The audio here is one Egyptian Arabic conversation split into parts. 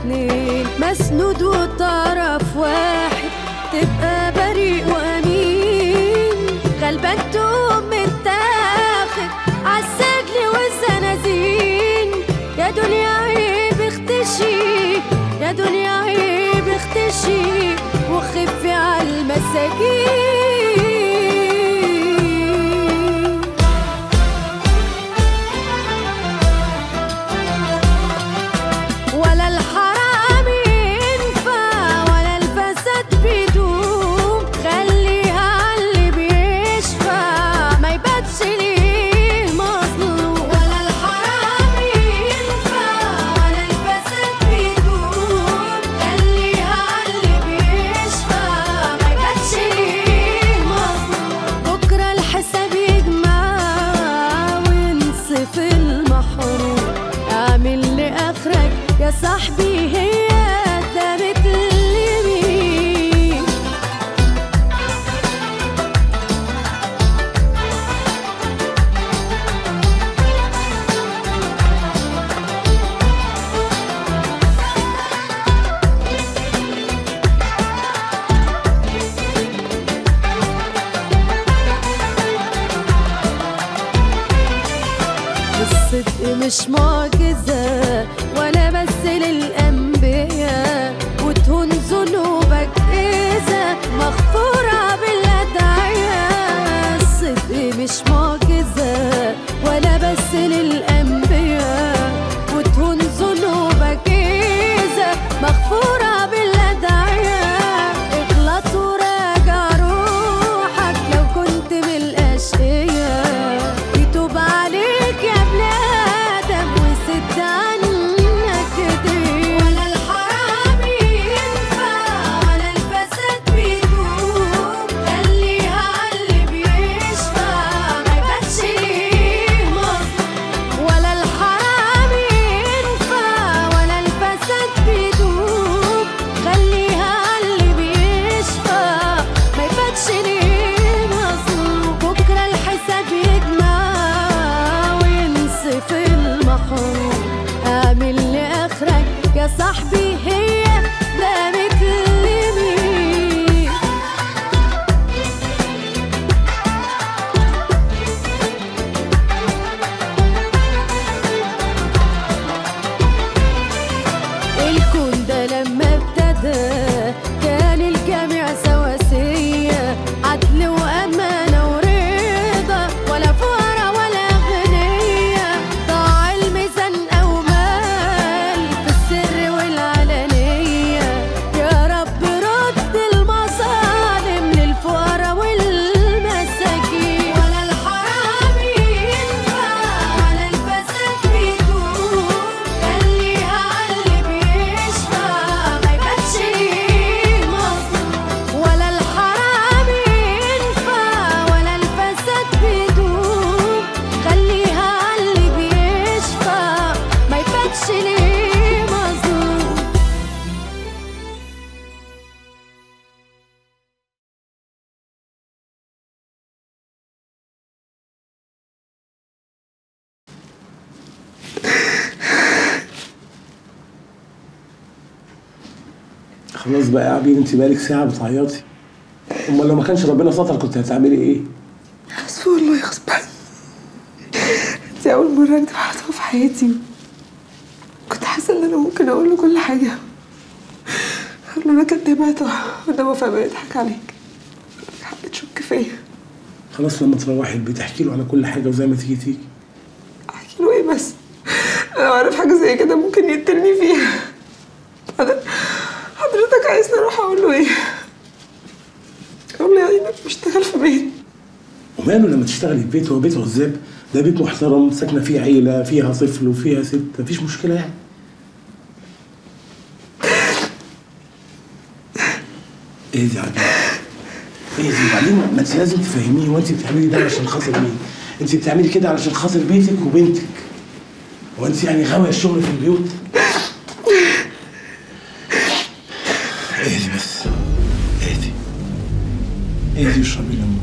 اتنين مسنود وطرف واحد تبقى بريء وامين غلبان تقوم متاخد عالسجن والزنازين يا دنيا عيب اختشي يا دنيا عيب اختشي وخفي عالمساجين ولا الحرام ينفع ولا الفساد بيدوم خليها عاللي بيشفع ما يباتش ليه مظلوم ولا الحرام ينفع ولا الفساد بيدوم خليها عاللي بيشفع ما يباتش ليه مظلوم بكره الحساب يجمع وينصف المحروم اعمل لاخرك يا صاحبي هي ده بتلمي الصدق مش معجزة ولا بس للأنبياء وتهون ذنوبك إذا مغفورة بالأدعياء الصدق مش معجزة ولا بس للأنبياء وتهون ذنوبك إذا مغفورة بالأدعياء اغلط وراجع روحك لو كنت من الأشقياء يتوب عليك يا ابن آدم وسد عنك ايديك ولا الحرام ينفع ولا الفساد بيدوم خليها عاللي بيشفع ما يباتش ليه مظلوم ولا الحرام ينفع ولا الفساد بيدوم خليها عاللي بيشفع ما يباتش ليه مظلوم بكره الحساب يجمع وينصف المحروم اعمل لاخرك يا صاحبي هي ده متلمي الكون ده لما ابتدى كان الجميع سواسية عدل وأمانة ورضا ولا فقراء ولا أغنياء ضاع الميزان أو مال في السر والعلانية يا رب رد المظالم للفقراء والمساكين ولا الحرام ينفع ولا الفساد بيدوم خليها عاللي بيشفع ما يباتش ليه مظلوم ولا الحرام ينفع ولا الفساد بيدوم خليها عاللي بيشفع ما يباتش ليه مظلوم خلاص بقى يا عبير انت بقالك ساعة بتعيطي امال لو ما كانش ربنا ستر كنت هتعملي ايه؟ حسبي والله غصب عني دي أول مرة أكدب على طرف في حياتي كنت حاسة إن أنا ممكن أقول له كل حاجة أقول له أنا كدابة وده وفاء بيضحك عليك حابة تشك فيا خلاص لما تروحي البيت احكي له على كل حاجة وزي ما تيجي تيجي أحكي له إيه بس أنا لو عارف حاجة زي كده ممكن يقتلني فيها أنا حضرتك عايزني أروح أقول له إيه؟ أقول له يعني إنك بشتغل في بيت وماله لما تشتغلي في بيت هو بيت عزاب ده بيت محترم ساكنة فيه عيلة فيها طفل وفيها ست مفيش مشكلة يعني اهدي يا عبير اهدي وبعدين ما انت لازم تفهميه هو انت بتعملي ده علشان خاطر مين؟ انت بتعملي كده علشان خاطر بيتك وبنتك هو انت يعني غاوية الشغل في البيوت؟ اهدي بس اهدي اهدي واشربي ليمون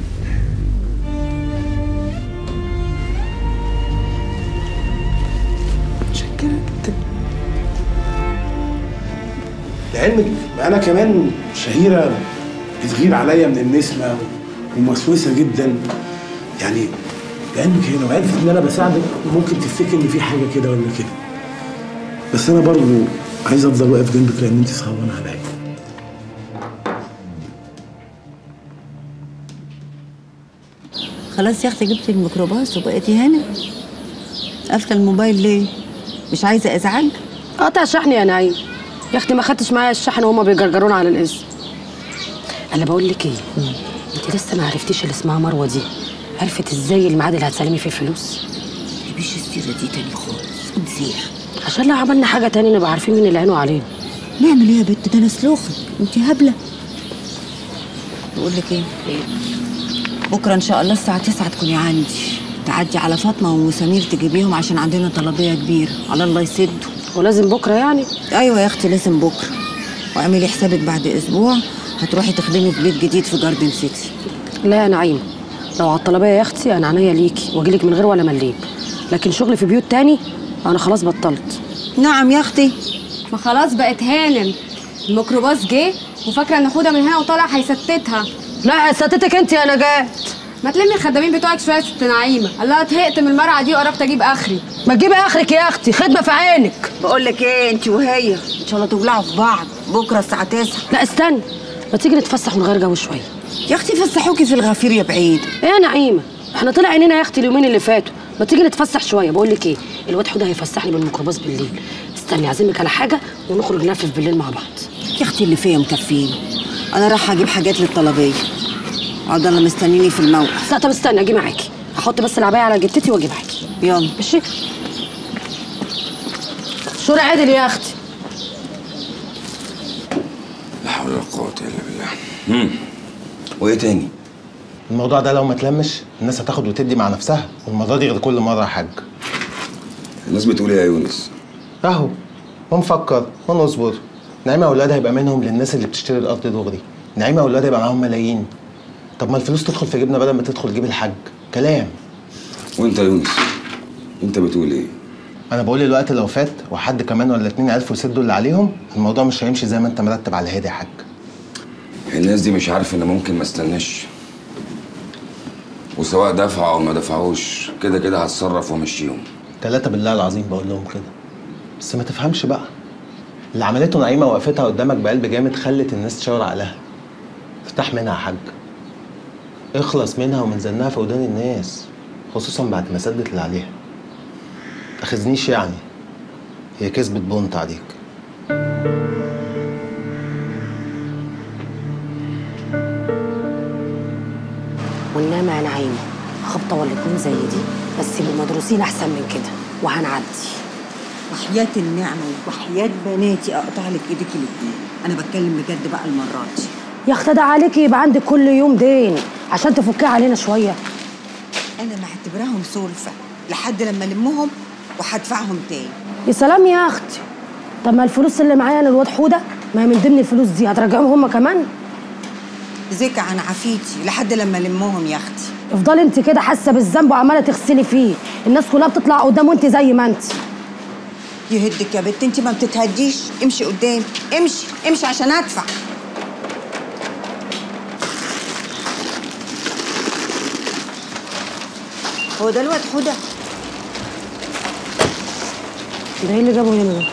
متشكرة جدا لعلمك انا كمان شهيره بتغير عليا من النسمه وموسوسه جدا يعني لعلمك هي لو عرفت ان انا بساعدك ممكن تفتكر ان في حاجه كده ولا كده بس انا برضه عايز افضل واقف جنبك لان انت صعبانه عليا خلاص يا اختي جبت الميكروباص وبقيتي هنا قافله الموبايل ليه مش عايزه ازعج قطع شحن يا نعيم يا اختي ما خدتش معايا الشحن وهما بيجرجرونا على الاسم انا بقول لك ايه انت لسه ما عرفتيش اللي اسمها مروه دي عرفت ازاي الميعاد اللي هتسلمي فيه الفلوس تجيبيش السيره دي تاني خالص ونسيح عشان لو عملنا حاجه تاني نبقى عارفين مين اللي عينه علينا نعمل ايه يا بت ده انا سلوخك انت هبله بقول لك ايه بكره ان شاء الله الساعه 9 تكوني عندي تعدي على فاطمه وسمير تجيبيهم عشان عندنا طلبيه كبيره على الله يسدوا ولازم بكره يعني ايوه يا اختي لازم بكره واعملي حسابك بعد اسبوع هتروحي تخدمي في بيت جديد في جاردن سيتي لا يا نعيم لو على الطلبيه يا اختي انا عينيا ليكي واجيلك من غير ولا مليم لكن شغل في بيوت تاني انا خلاص بطلت نعم يا اختي ما خلاص بقت هانم الميكروباص جه وفاكره ان خدها من هنا وطالع هيستتها لا ستتك انت يا نجاة ما تلمي الخدامين بتوعك شويه يا ست نعيمه الله اتهقت من المرعى دي وقربت اجيب اخري ما تجيبي اخرك يا اختي خدمه في عينك بقول لك ايه انت وهي ان شاء الله تولعوا في بعض بكره الساعه 9 لا استنى ما تيجي نتفسح ونغير جو شويه يا اختي فسحوكي في الغفير يا بعيد ايه يا نعيمه احنا طلع عينينا يا اختي اليومين اللي فاتوا ما تيجي نتفسح شويه بقول لك ايه الواد حوده هيفسحني بالميكروباص بالليل استني اعزمك على حاجه ونخرج نلفف بالليل مع بعض يا اختي اللي فيا مكفيني انا رايحه اجيب حاجات للطلبيه عبد الله مستنيني في الموقف لا طب استني اجي معاكي هحط بس العبايه على جتتي واجي معاكي يلا ماشي شورى عادل يا اختي لا حول ولا قوة إلا بالله امم وإيه تاني؟ الموضوع ده لو ما تلمش الناس هتاخد وتدي مع نفسها والمرة دي غير كل مرة يا حاج الناس بتقول إيه يا يونس؟ اهو ونفكر ونصبر نعيمة أولادها هيبقى منهم للناس اللي بتشتري الأرض دغري نعيمة أولادها هيبقى معاهم ملايين طب ما الفلوس تدخل في جيبنا بدل ما تدخل جيب الحاج كلام وأنت يا يونس أنت بتقول إيه؟ أنا بقول الوقت لو فات وحد كمان ولا اتنين عرفوا يسدوا اللي عليهم الموضوع مش هيمشي زي ما أنت مرتب على هادي يا حاج الناس دي مش عارفة إن ممكن ما استناش وسواء دفعوا أو ما دفعوش كده كده هتصرف وامشيهم تلاتة بالله العظيم بقول لهم كده بس ما تفهمش بقى اللي عملته نعيمة وقفتها قدامك بقلب جامد خلت الناس تشاور عقلها ارتاح منها يا حاج اخلص منها ومن زنها في ودان الناس خصوصا بعد ما سدت اللي عليها تاخذنيش يعني هي كسبت بونت عليك والنعمه يا نعيمه خبطه ولا اتنين زي دي بس يبقوا مدروسين احسن من كده وهنعدي وحياة النعمة وحياة بناتي أقطع لك إيدك الاتنين أنا بتكلم بجد بقى المرة دي يا اختي ده عليكي يبقى عندك كل يوم دين عشان تفكيها علينا شويه أنا معتبراهم سلفة لحد لما ألمهم وهدفعهم تاني يا سلام يا اختي طب ما الفلوس اللي معايا انا الواد حوده ما هي من ضمن الفلوس دي هترجعهم هم كمان زكى عن عفيتي لحد لما ألمهم يا أختي افضلي انت كده حاسه بالذنب وعماله تغسلي فيه الناس كلها بتطلع قدام وانت زي ما انت يهدك يا بت انت ما بتتهديش امشي قدام امشي امشي عشان ادفع هو ده الواد حوده ده ايه اللي جابه هنا ده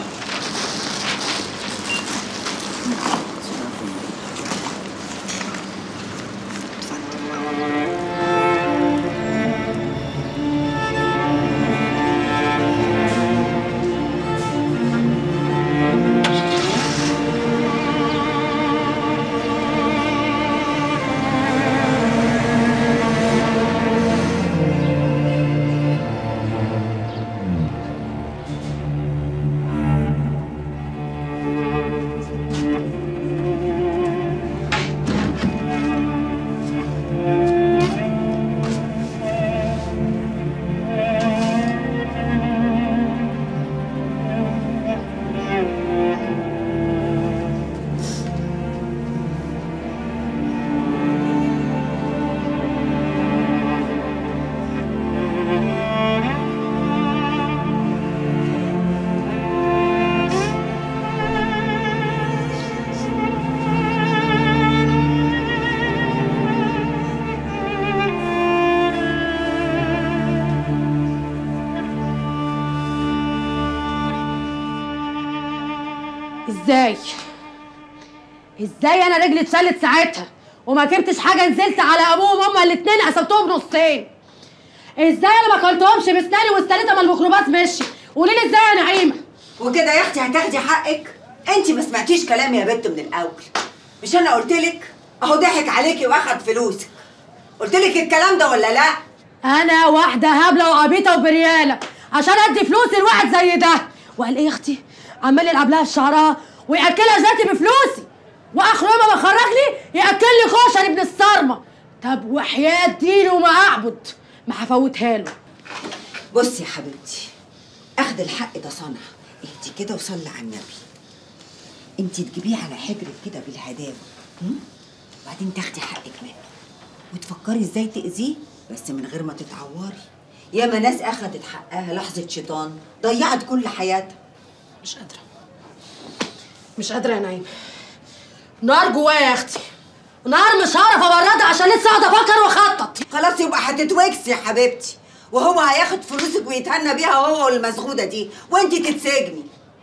ازاي ازاي انا رجلي اتشلت ساعتها وما جبتش حاجه نزلت على ابوهم هما الاتنين قسمتهم نصين ازاي انا ما اكلتهمش بسناني واستنيت ما الميكروباص مشي قولي لي ازاي يا نعيمه وكده يا اختي هتاخدي حقك انت ما سمعتيش كلامي يا بنت من الاول مش انا قلت لك اهو ضحك عليكي واخد فلوسك قلت لك الكلام ده ولا لا انا واحده هبله وعبيطه وبرياله عشان ادي فلوسي لواحد زي ده وقال ايه يا اختي عمال يلعب لها في شعرها وياكلها ذاتي بفلوسي واخر يوم ما بخرج لي ياكل لي كشري ابن الصرمه طب وحياه ديني وما اعبد ما هفوتها له بصي يا حبيبتي اخد الحق ده صنع اهدي كده وصلي على النبي انت تجيبيه على حجرك كده بالهداوه هم؟ وبعدين تاخدي حقك منه وتفكري ازاي تاذيه بس من غير ما تتعوري ياما ناس اخدت حقها لحظه شيطان ضيعت كل حياتها مش قادره مش قادره يا نعيم نار جوايا يا اختي نار مش هعرف ابردها عشان لسه قاعده افكر واخطط خلاص يبقى هتتوكسي يا حبيبتي وهو هياخد فلوسك ويتهنى بيها هو والمسغوده دي وانت تتسجني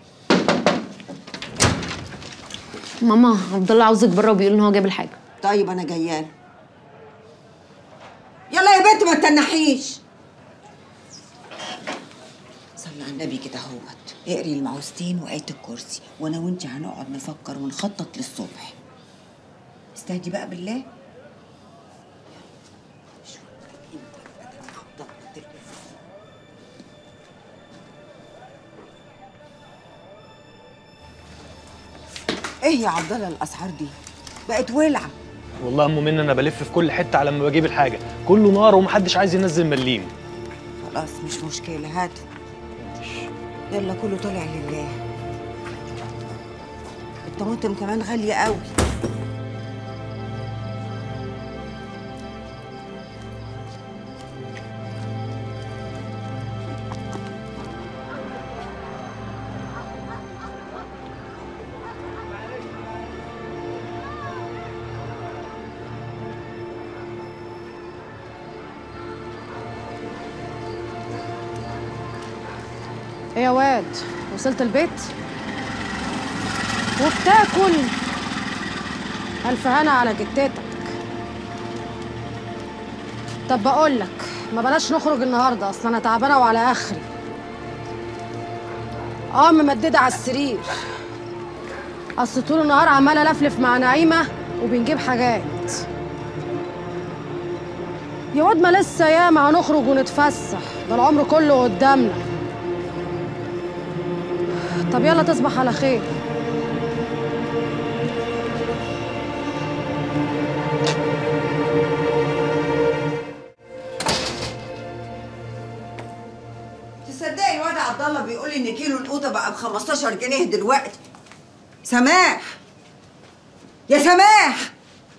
ماما عبد الله عاوزك بره وبيقول ان هو جاب الحاجه طيب انا جاياله يلا يا بنت ما تنحيش صلي على النبي كده اهوت اقري المعوذتين وآية الكرسي وانا وانت هنقعد نفكر ونخطط للصبح استهدي بقى بالله ايه يا عبد الله الاسعار دي بقت ولعه والله ام منى انا بلف في كل حته على ما بجيب الحاجه كله نار ومحدش عايز ينزل مليم خلاص مش مشكلة هات يلا كله طالع لله الطماطم كمان غالية قوي ايه يا واد وصلت البيت وبتاكل الف هنا على جتتك طب بقول لك ما بلاش نخرج النهارده اصل انا تعبانه وعلى اخري اه ممدده على السرير اصل طول النهار عماله الفلف مع نعيمه وبنجيب حاجات يا واد ما لسه ياما هنخرج ونتفسح ده العمر كله قدامنا طب يلا تصبح على خير تصدقي الواد عبد الله بيقول لي ان كيلو القوطه بقى ب 15 جنيه دلوقتي سماح يا سماح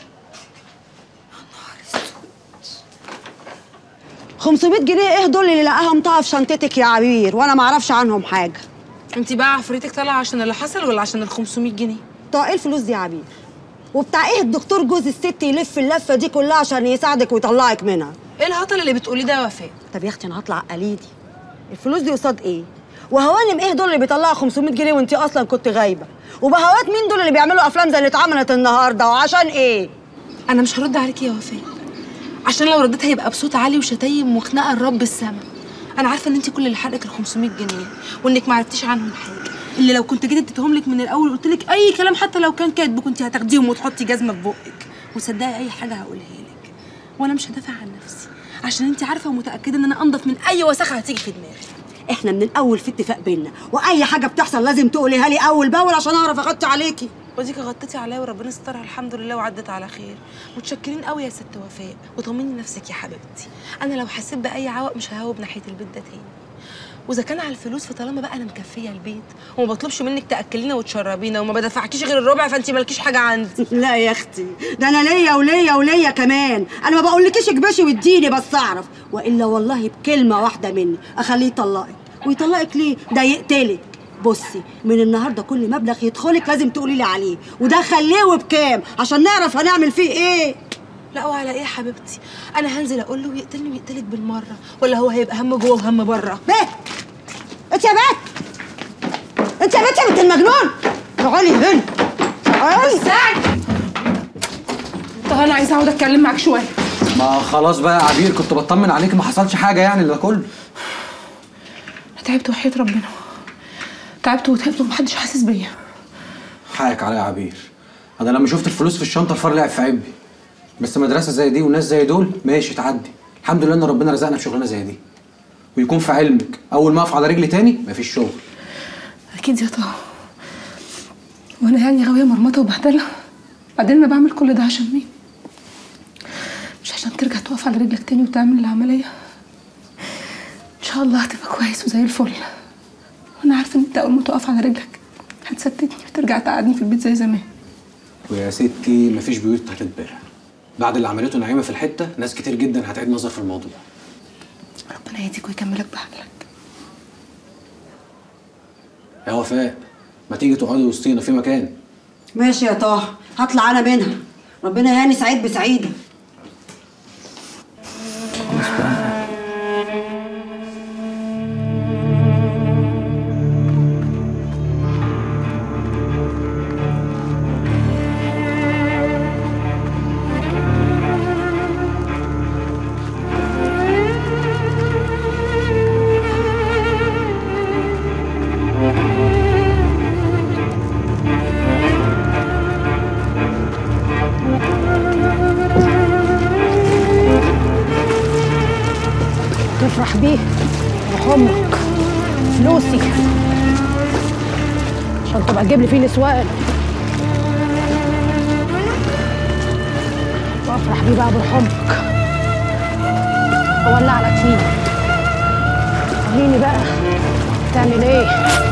500 جنيه ايه دول اللي لقاهم طاقه في شنطتك يا عبير وانا ما اعرفش عنهم حاجه انت بقى عفريتك طالعه عشان اللي حصل ولا عشان ال 500 جنيه طاقه ايه الفلوس دي يا عبير وبتاع ايه الدكتور جوز الست يلف اللفه دي كلها عشان يساعدك ويطلعك منها ايه الهطل اللي بتقوليه ده يا وفاء طب يا اختي انا هطلع قليدي الفلوس دي قصاد ايه وهوانم ايه دول اللي بيطلعوا 500 جنيه وانت اصلا كنت غايبه وبهوات مين دول اللي بيعملوا افلام زي اللي اتعملت النهارده وعشان ايه انا مش هرد عليكي يا وفاء عشان لو رديت هيبقى بصوت عالي وشتايم وخناقه لرب السما انا عارفه ان انت كل اللي حرقك ال 500 جنيه وانك ما عرفتيش عنهم حاجه اللي لو كنت جيت اديتهم لك من الاول وقلت لك اي كلام حتى لو كان كاتب كنت هتاخديهم وتحطي جزمه في بقك وصدقي اي حاجه هقولها لك وانا مش هدافع عن نفسي عشان انت عارفه ومتاكده ان انا انضف من اي وسخه هتيجي في دماغي احنا من الاول في اتفاق بينا واي حاجه بتحصل لازم تقوليها لي اول باول عشان اعرف اغطي عليكي وديك غطيتي عليا وربنا سترها الحمد لله وعدت على خير متشكرين قوي يا ست وفاء وطمني نفسك يا حبيبتي انا لو حسيت باي عوق مش ههوب ناحيه البيت ده تاني واذا كان على الفلوس فطالما بقى انا مكفيه البيت وما بطلبش منك تاكلينا وتشربينا وما بدفعكيش غير الربع فانت مالكيش حاجه عندي لا يا اختي ده انا ليا وليا وليا كمان انا ما بقولكيش اكبشي واديني بس اعرف والا والله بكلمه واحده مني اخليه يطلقك ويطلقك ليه ده يقتلك بصي من النهارده كل مبلغ يدخلك لازم تقولي لي عليه وده خليه وبكام عشان نعرف هنعمل فيه ايه لا وعلى ايه يا حبيبتي انا هنزل اقول له ويقتلني ويقتلك بالمره ولا هو هيبقى هم جوه وهم بره بيه انت يا بنت انت يا بنت يا بنت المجنون اقعدي تعالي هنا تعالي طب انا عايزه اقعد اتكلم معاك شويه ما خلاص بقى يا عبير كنت بطمن عليك ما حصلش حاجه يعني ده كله انا تعبت وحياه ربنا تعبت وتعبت ومحدش حاسس بيا حقك عليا يا عبير انا لما شفت الفلوس في الشنطه الفار لعب في عبي بس مدرسه زي دي وناس زي دول ماشي تعدي الحمد لله ان ربنا رزقنا بشغلانه زي دي ويكون في علمك اول ما اقف على رجلي تاني مفيش شغل اكيد يا طه وانا يعني غاويه مرمطه وبهدله بعدين انا بعمل كل ده عشان مين مش عشان ترجع تقف على رجلك تاني وتعمل العمليه ان شاء الله هتبقى كويس وزي الفل وانا عارفه ان انت اول ما تقف على رجلك هتستتني وترجع تقعدني في البيت زي زمان ويا ستي مفيش بيوت هتتباع بعد اللي عملته نعيمه في الحته ناس كتير جدا هتعيد نظر في الموضوع ربنا يهديك ويكملك بعقلك يا وفاء ما تيجي تقعدي وسطينا في مكان ماشي يا طه هطلع انا منها ربنا يعني سعيد بسعيده تفرح بيه روح امك فلوسي عشان تبقى تجيب لي فيه نسوان وافرح بيه بقى بروح امك اولع لك فيه وريني بقى تعمل ايه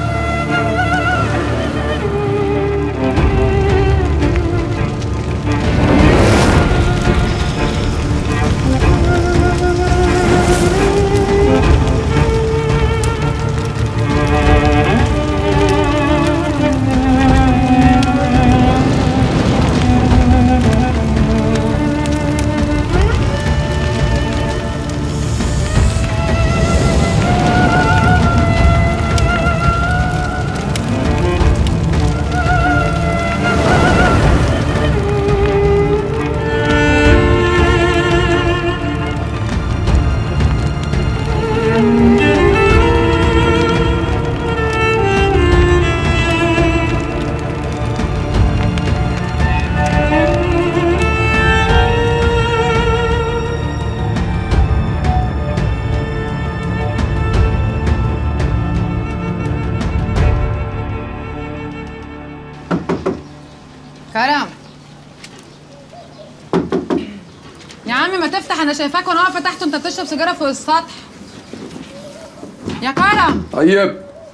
كرم يا عمي ما تفتح انا شايفاك وانا واقفه تحت وانت بتشرب سيجاره فوق السطح يا كرم طيب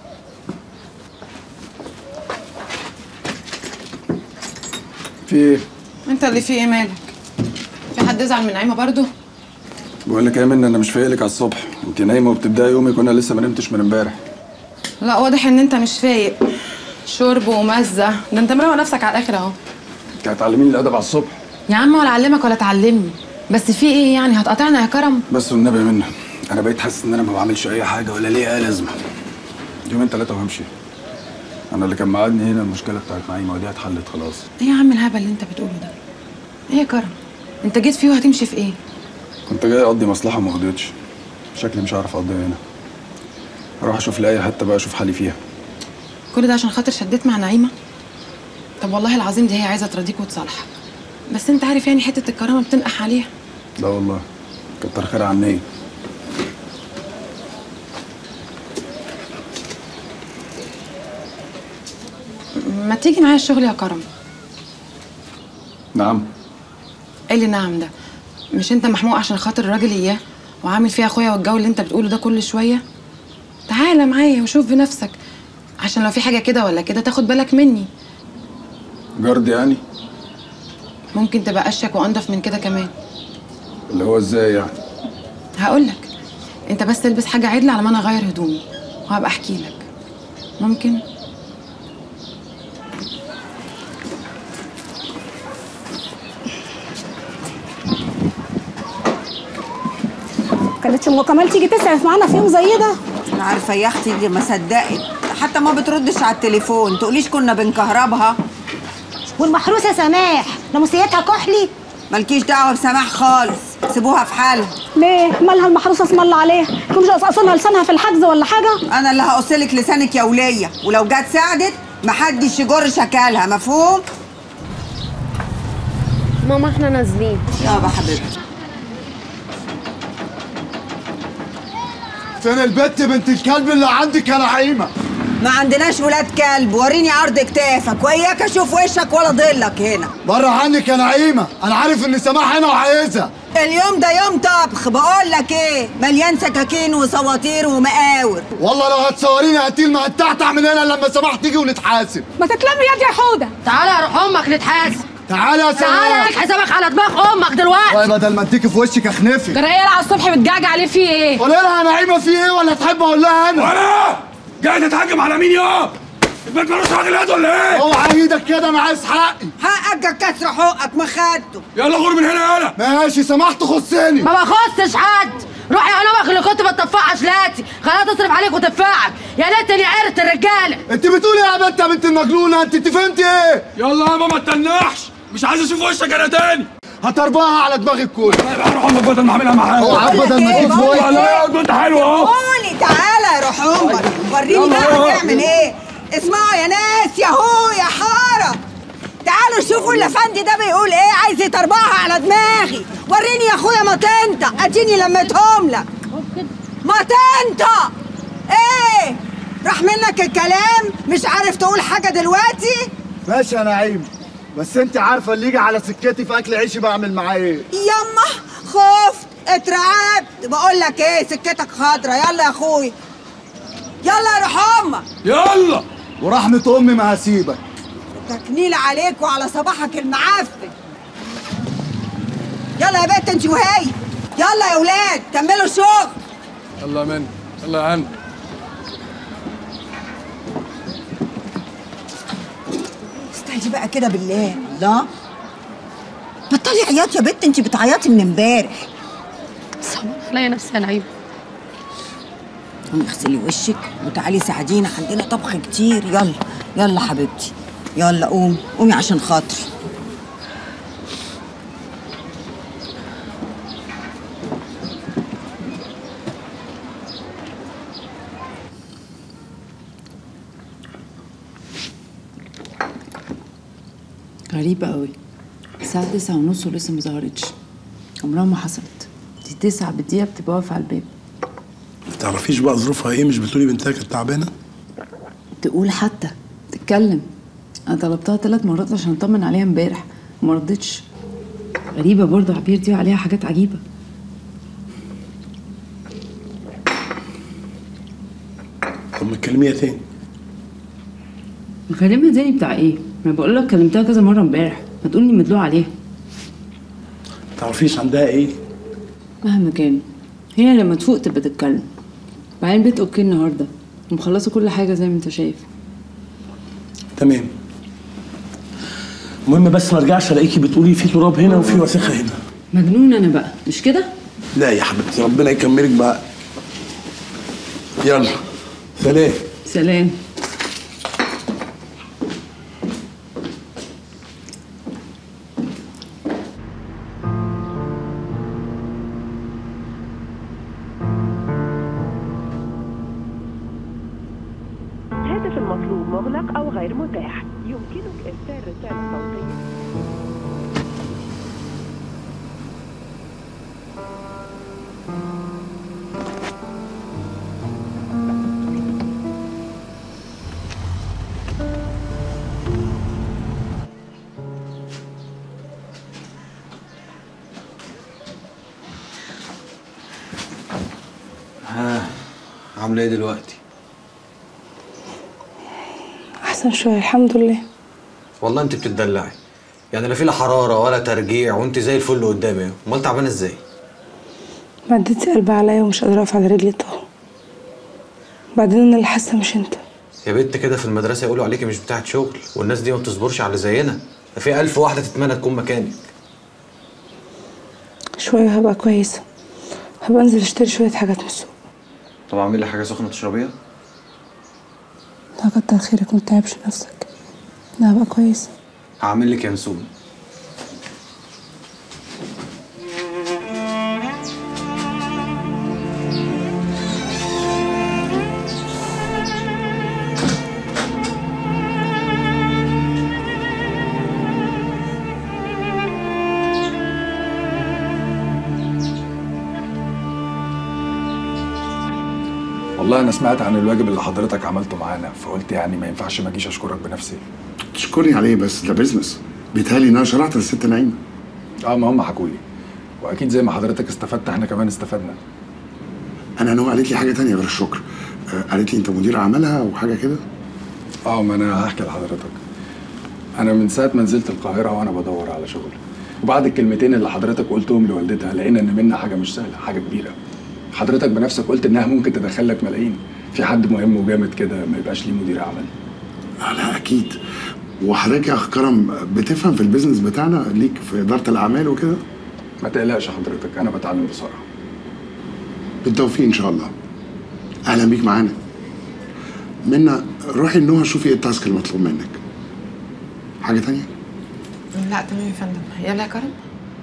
في ايه؟ انت اللي فيه ايه مالك في حد يزعل من نعيمه برضو بقول لك يا منى انا مش فايقلك على الصبح انت نايمه وبتبداي يومك وانا لسه ما نمتش من امبارح لا واضح ان انت مش فايق شرب ومزه ده انت مروق نفسك على الاخر اهو انت هتعلميني الادب على الصبح يا عم ولا اعلمك ولا تعلمني بس في ايه يعني هتقاطعنا يا كرم بس والنبي يا منى انا بقيت حاسس ان انا ما بعملش اي حاجه ولا ليا اي لازمه يومين ثلاثه وهمشي انا اللي كان معادني هنا المشكله بتاعت نعيمه ودي اتحلت خلاص ايه يا عم الهبل اللي انت بتقوله ده ايه يا كرم انت جيت فيه وهتمشي في ايه كنت جاي اقضي مصلحه وما قضيتش شكلي مش هعرف اقضيها هنا اروح اشوف لي اي حته بقى اشوف حالي فيها كل ده عشان خاطر شديت مع نعيمه طب والله العظيم دي هي عايزه ترضيك وتصالحك بس انت عارف يعني حته الكرامه بتنقح عليها لا والله كتر خيرها عني ما تيجي معايا الشغل يا كرم نعم ايه اللي نعم ده مش انت محموق عشان خاطر الراجل اياه وعامل فيها اخويا والجو اللي انت بتقوله ده كل شويه تعالى معايا وشوف بنفسك عشان لو في حاجه كده ولا كده تاخد بالك مني جارد يعني ممكن تبقى اشك وانضف من كده كمان اللي هو ازاي يعني هقولك انت بس تلبس حاجه عدله على ما انا اغير هدومي وهبقى احكي لك ممكن كانتش ام كمال تيجي تسعف معانا في يوم زي ده انا عارفه يا اختي دي ما صدقت حتى ما بتردش على التليفون تقوليش كنا بنكهربها والمحروسه سماح ناموسيتها كحلي مالكيش دعوه بسماح خالص سيبوها في حالها ليه مالها المحروسه اسم الله عليها يكون مش قصقصينها لسانها في الحجز ولا حاجه انا اللي هقصلك لسانك يا وليه ولو جت ساعدت محدش يجر شكلها مفهوم ماما احنا نازلين يابا حبيبتي فين البت بنت الكلب اللي عندك يا نعيمه ما عندناش ولاد كلب وريني عرض كتافك واياك اشوف وشك ولا ضلك هنا بره عنك يا نعيمه انا عارف ان سماح هنا وعايزها اليوم ده يوم طبخ بقول لك ايه مليان سكاكين وسواطير ومقاور والله لو هتصوريني هتيل ما هتعتع من هنا لما سماح تيجي ونتحاسب ما تتلمي يد يا حوده تعالى يا روح امك نتحاسب تعالى يا تعالى سماح لك حسابك على دماغ امك دلوقتي والله بدل ما اديكي في وشك اخنفي جرايه على الصبح بتجعجع عليه فيه ايه قولي لها يا نعيمه في ايه ولا تحب اقول لها انا وانا جاي تتهجم على مين يا البيت ملوش راجل يد ولا ايه اوعى ايدك كده انا عايز حقي حقك كسر حقك ما خدته يلا غور من هنا يلا ماشي سماح تخصني ما بخصش حد روحي يا نمك اللي كنت بتطفعها شلاتي خليها تصرف عليك وتدفعك يا ليتني عرت الرجاله انت بتقولي ايه يا بنت يا بنت المجنونه انت انت فهمتي ايه يلا يا ماما ما تتنحش مش عايز اشوف وشك انا تاني هترباها على دماغك كله طيب روح امك بدل ما اعملها معاك اوعى بدل ما تجيب في لا وشك لا انت حلوه اهو قولي تعالى يا روح امك وريني يلا بقى يلا. هتعمل ايه اسمعوا يا ناس يا هو يا حاره تعالوا شوفوا الافندي ده بيقول ايه عايز يطربعها على دماغي وريني يا اخويا مطنطة اديني لميتهم لك مطنطة ايه راح منك الكلام مش عارف تقول حاجه دلوقتي ماشي يا نعيمه بس انت عارفه اللي يجي على سكتي في اكل عيشي بعمل معاه ايه يما خفت اترعبت بقول لك ايه سكتك خضرة يلا يا اخويا يلا يا روح امك يلا ورحمه امي ما هسيبك تكنيل عليك وعلى صباحك المعفن يلا يا بنت انت وهي يلا يا ولاد كملوا الشغل يلا يا من يلا يا هن استهدي بقى كده بالله الله بطلي عياط يا بنت انت بتعيطي من امبارح صعب عليا نفسي يا نعيم قومي اغسلي وشك وتعالي ساعدينا عندنا طبخ كتير يلا يلا حبيبتي يلا قومي قومي عشان خاطري غريبة قوي الساعة تسعة ونص ولسه ما ظهرتش عمرها ما حصلت دي تسعة بالدقيقة بتبقى واقفة على الباب ما تعرفيش بقى ظروفها ايه مش بتقولي بنتها كانت تعبانه تقول حتى تتكلم انا طلبتها ثلاث مرات عشان اطمن عليها امبارح وما ردتش غريبة برضه عبير دي عليها حاجات عجيبة طب ما تكلميها تاني مكلمها تاني بتاع ايه؟ ما بقول لك كلمتها كذا مرة امبارح ما تقولي مدلوع عليها ما تعرفيش عندها ايه مهما كان هي لما تفوق تبقى تتكلم بعدين بيت اوكي النهارده ومخلصه كل حاجه زي ما انت شايف تمام المهم بس ما ارجعش الاقيكي بتقولي في تراب هنا وفي وسخه هنا مجنون انا بقى مش كده لا يا حبيبتي ربنا يكملك بقى يلا سلام سلام هاتف المطلوب مغلق أو غير متاح يمكنك إرسال رسالة صوتية ها عامله ايه دلوقتي احسن شويه الحمد لله والله انت بتدلعي يعني لا في لا حراره ولا ترجيع وانت زي الفل قدامي اهو. امال تعبانه ازاي مديتي قلبي عليا ومش قادره اقف على رجلي طه بعدين انا اللي حاسه مش انت يا بنت كده في المدرسه يقولوا عليكي مش بتاعت شغل والناس دي ما بتصبرش على زينا ده في ألف واحده تتمنى تكون مكانك شويه هبقى كويسه هبقى انزل اشتري شويه حاجات من السوق طب اعمل لي حاجه سخنه تشربيها لا كتر خيرك ما تتعبش نفسك لا بقى كويس هعمل لك ينسون والله انا سمعت عن الواجب اللي حضرتك عملته معانا فقلت يعني ما ينفعش ما اجيش اشكرك بنفسي تشكرني عليه بس ده بيزنس بيتهيألي ان انا شرحت للست نعيمه اه ما هم حكوا لي واكيد زي ما حضرتك استفدت احنا كمان استفدنا انا نوع قالت لي حاجه تانية غير الشكر آه، قالت لي انت مدير اعمالها وحاجه كده اه ما انا هحكي لحضرتك انا من ساعه ما نزلت القاهره وانا بدور على شغل وبعد الكلمتين اللي حضرتك قلتهم لوالدتها لقينا ان منا حاجه مش سهله حاجه كبيره حضرتك بنفسك قلت انها ممكن تدخل لك ملايين في حد مهم وجامد كده ما يبقاش ليه مدير اعمال آه، لا اكيد وحضرتك يا اخ كرم بتفهم في البيزنس بتاعنا ليك في اداره الاعمال وكده ما تقلقش حضرتك انا بتعلم بسرعه بالتوفيق ان شاء الله اهلا بيك معانا منا روحي النوها شوفي ايه التاسك المطلوب منك حاجه تانية لا تمام يا فندم يلا يا كرم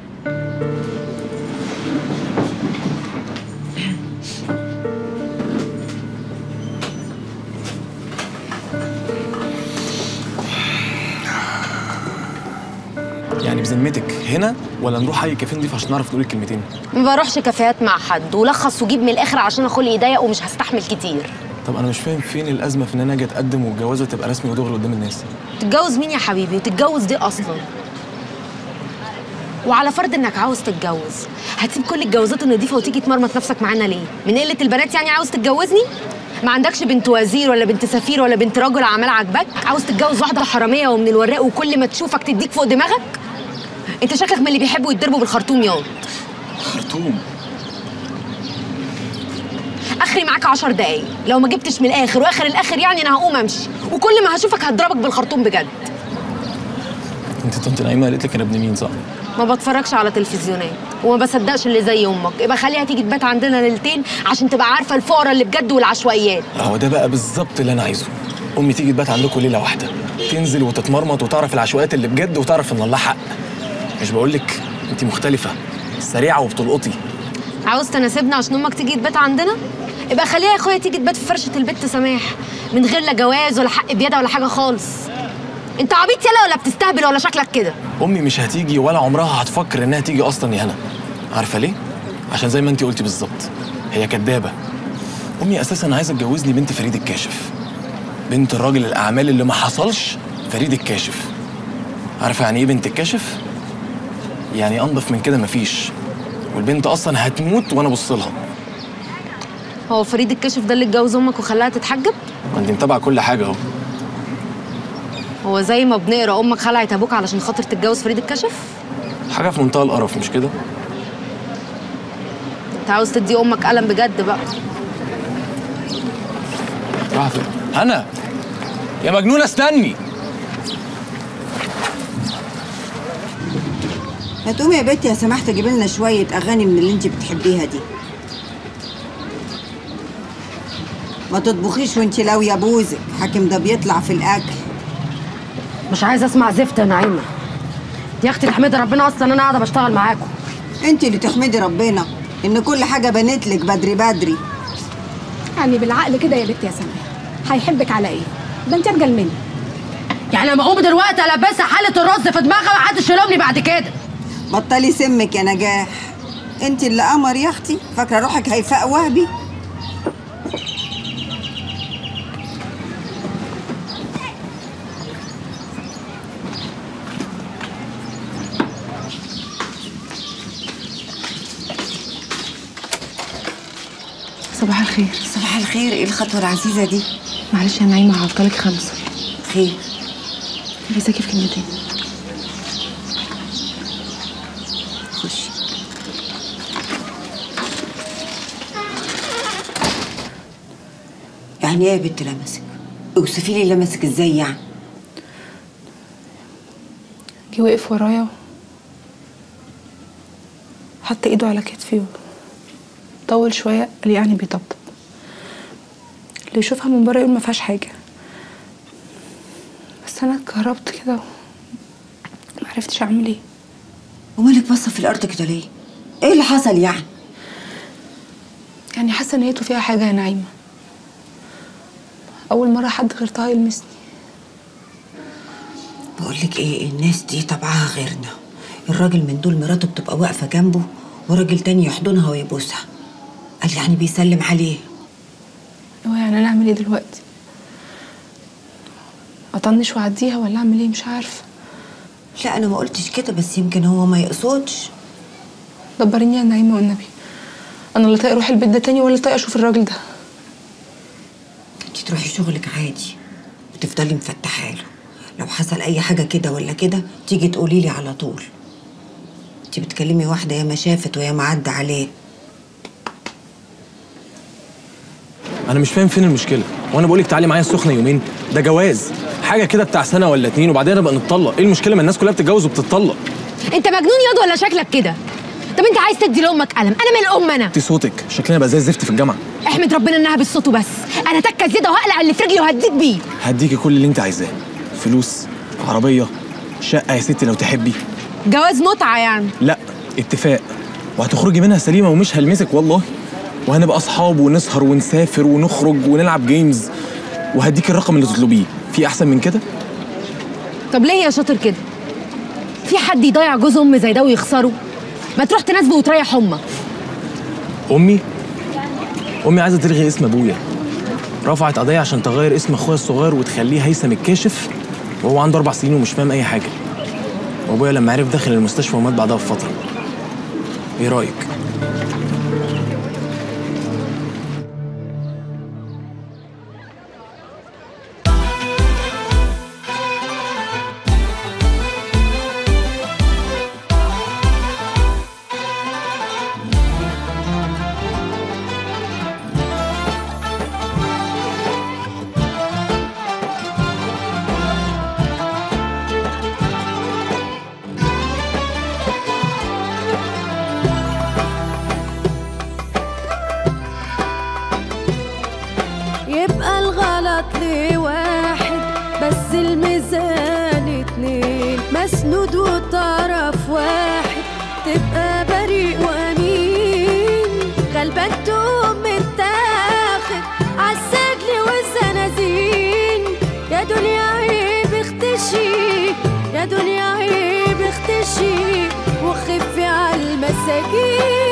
يعني بذمتك هنا ولا نروح اي كافيه نضيف عشان نعرف نقول الكلمتين ما بروحش كافيهات مع حد ولخص وجيب من الاخر عشان خلقي ضيق ومش هستحمل كتير طب انا مش فاهم فين الازمه في ان انا اجي اتقدم والجوازه تبقى رسمي ودغري قدام الناس تتجوز مين يا حبيبي وتتجوز دي اصلا وعلى فرض انك عاوز تتجوز هتسيب كل الجوازات النظيفه وتيجي تمرمط نفسك معانا ليه من قله البنات يعني عاوز تتجوزني ما عندكش بنت وزير ولا بنت سفير ولا بنت رجل اعمال عاجباك عاوز تتجوز واحده حراميه ومن الوراق وكل ما تشوفك تديك فوق دماغك انت شكلك من اللي بيحبوا يتضربوا بالخرطوم ياض خرطوم اخري معاك عشر دقايق لو ما جبتش من الاخر واخر الاخر يعني انا هقوم امشي وكل ما هشوفك هضربك بالخرطوم بجد انت طنط نعيمه قالت لك انا ابن مين صح ما بتفرجش على تلفزيونات وما بصدقش اللي زي امك يبقى خليها تيجي تبات عندنا ليلتين عشان تبقى عارفه الفقراء اللي بجد والعشوائيات هو ده بقى بالظبط اللي انا عايزه امي تيجي تبات عندكم ليله واحده تنزل وتتمرمط وتعرف العشوائيات اللي بجد وتعرف ان الله حق مش بقول لك انت مختلفه سريعه وبتلقطي عاوز تناسبنا عشان امك تيجي تبات عندنا يبقى خليها يا اخويا تيجي تبات في فرشه البت سماح من غير لا جواز ولا حق بيدها ولا حاجه خالص انت عبيط يلا ولا بتستهبل ولا شكلك كده امي مش هتيجي ولا عمرها هتفكر انها تيجي اصلا يا هنا عارفه ليه عشان زي ما انت قلتي بالظبط هي كدابه امي اساسا عايزه تجوزني بنت فريد الكاشف بنت الراجل الاعمال اللي ما حصلش فريد الكاشف عارفه يعني ايه بنت الكاشف يعني انضف من كده مفيش والبنت اصلا هتموت وانا ابص لها هو فريد الكشف ده اللي اتجوز امك وخلاها تتحجب ما انت متابعه كل حاجه اهو هو زي ما بنقرا امك خلعت ابوك علشان خاطر تتجوز فريد الكشف حاجه في منتهى القرف مش كده انت عاوز تدي امك قلم بجد بقى راح فين هنا يا مجنونه استني ما تقومي يا بنتي يا سماح تجيب لنا شويه اغاني من اللي انت بتحبيها دي ما تطبخيش وانت لاويه بوزك حاكم ده بيطلع في الاكل مش عايزه اسمع زفت يا نعيمه يا اختي احمدي ربنا اصلا انا قاعده بشتغل معاكم انت اللي تحمدي ربنا ان كل حاجه بنت لك بدري بدري يعني بالعقل كده يا بنت يا سماح هيحبك على ايه ده انت ارجل مني يعني لما اقوم دلوقتي البسها حاله الرز في دماغها ومحدش يلومني بعد كده بطلي سمك يا نجاح انت اللي قمر يا اختي فاكره روحك هيفاء وهبي صباح الخير صباح الخير ايه الخطوه العزيزه دي معلش يا نعيمه هعطلك خمسه خير عايزاكي في كلمتين خشي يعني ايه يا بنت لمسك اوصفي لي لمسك ازاي يعني جه وقف ورايا حط ايده على كتفي طول شويه قال يعني بيطبطب اللي يشوفها من بره يقول ما فيهاش حاجه بس انا اتكهربت كده ومعرفتش اعمل ايه ومالك باصه في الارض كده ليه ايه اللي حصل يعني يعني حاسه نيته فيها حاجه يا نعيمه اول مره حد غير طه يلمسني بقول لك ايه الناس دي طبعها غيرنا الراجل من دول مراته بتبقى واقفه جنبه وراجل تاني يحضنها ويبوسها قال يعني بيسلم عليه هو يعني انا اعمل ايه دلوقتي اطنش واعديها ولا اعمل ايه مش عارفه لا انا ما قلتش كده بس يمكن هو ما يقصدش دبريني يا نعيمه والنبي انا لا طايقه اروح البيت ده تاني ولا طايقه اشوف الراجل ده انت تروحي شغلك عادي وتفضلي مفتحه له لو حصل اي حاجه كده ولا كده تيجي تقولي لي على طول انت بتكلمي واحده يا ما شافت ويا ما عدى عليه انا مش فاهم فين المشكله وانا بقول لك تعالي معايا السخنه يومين ده جواز حاجه كده بتاع سنه ولا اتنين وبعدين نبقى نتطلق ايه المشكله ما الناس كلها بتتجوز وبتتطلق انت مجنون ياض ولا شكلك كده طب انت عايز تدي لامك قلم انا من الام انا انت صوتك شكلنا بقى زي الزفت في الجامعه احمد ربنا انها بالصوت وبس انا تكه زياده وهقلع اللي في رجلي وهديك بيه هديكي كل اللي انت عايزاه فلوس عربيه شقه يا ستي لو تحبي جواز متعه يعني لا اتفاق وهتخرجي منها سليمه ومش هلمسك والله وهنبقى اصحاب ونسهر ونسافر ونخرج ونلعب جيمز وهديك الرقم اللي تطلبيه في احسن من كده طب ليه يا شاطر كده في حد يضيع جوز ام زي ده ويخسره ما تروح تناسبه وتريح امك امي امي عايزه تلغي اسم ابويا رفعت قضيه عشان تغير اسم اخويا الصغير وتخليه هيثم الكاشف وهو عنده اربع سنين ومش فاهم اي حاجه وابويا لما عرف دخل المستشفى ومات بعدها بفتره ايه رايك يبقى الغلط لواحد بس الميزان اتنين مسنود وطرف واحد تبقى بريء وامين غلبان تقوم متاخد عالسجل والزنازين يا دنيا عيب اختشي يا دنيا عيب اختشي وخفي عالمساجين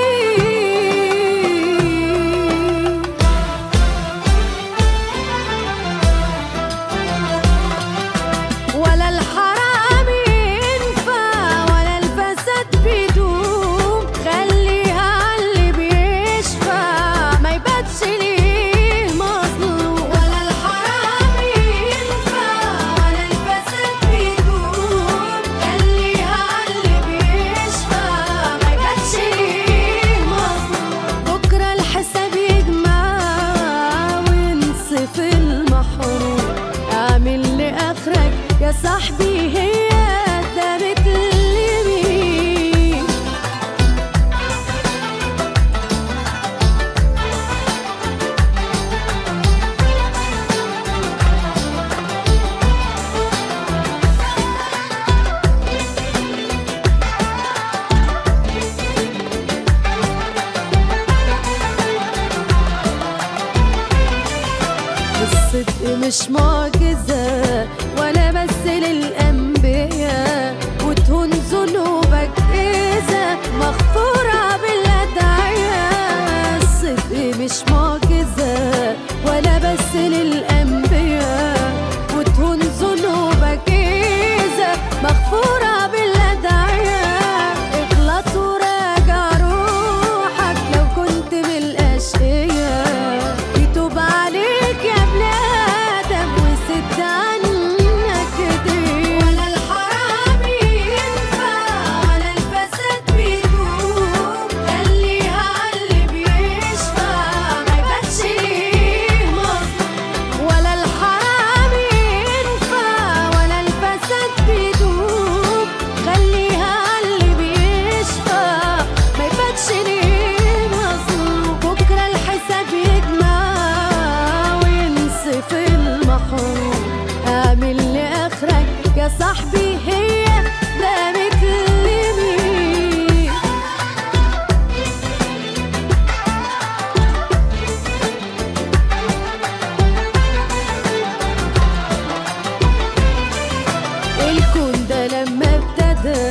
ولا الحرام ينفع ولا الفساد بيدوم خليها عاللي بيشفع ما يباتش ليه مظلوم ولا الحرام ينفع ولا الفساد بيدوم خليها عاللي بيشفع ما يباتش ليه مظلوم بكره الحساب يجمع وينصف المحروم اعمل لاخرك يا صاحبي هي ده بتلمي الصدق مش معجزة ولا بس للأنبياء وتهون ذنوبك إذا مغفورة بالأدعياء الصدق مش معجزة ولا بس للأنبياء وتهون ذنوبك إذا مغفورة بالأدعياء اغلط وراجع روحك لو كنت بالأشقياء يتوب عليك يا ابن آدم الكون ده لما ابتدى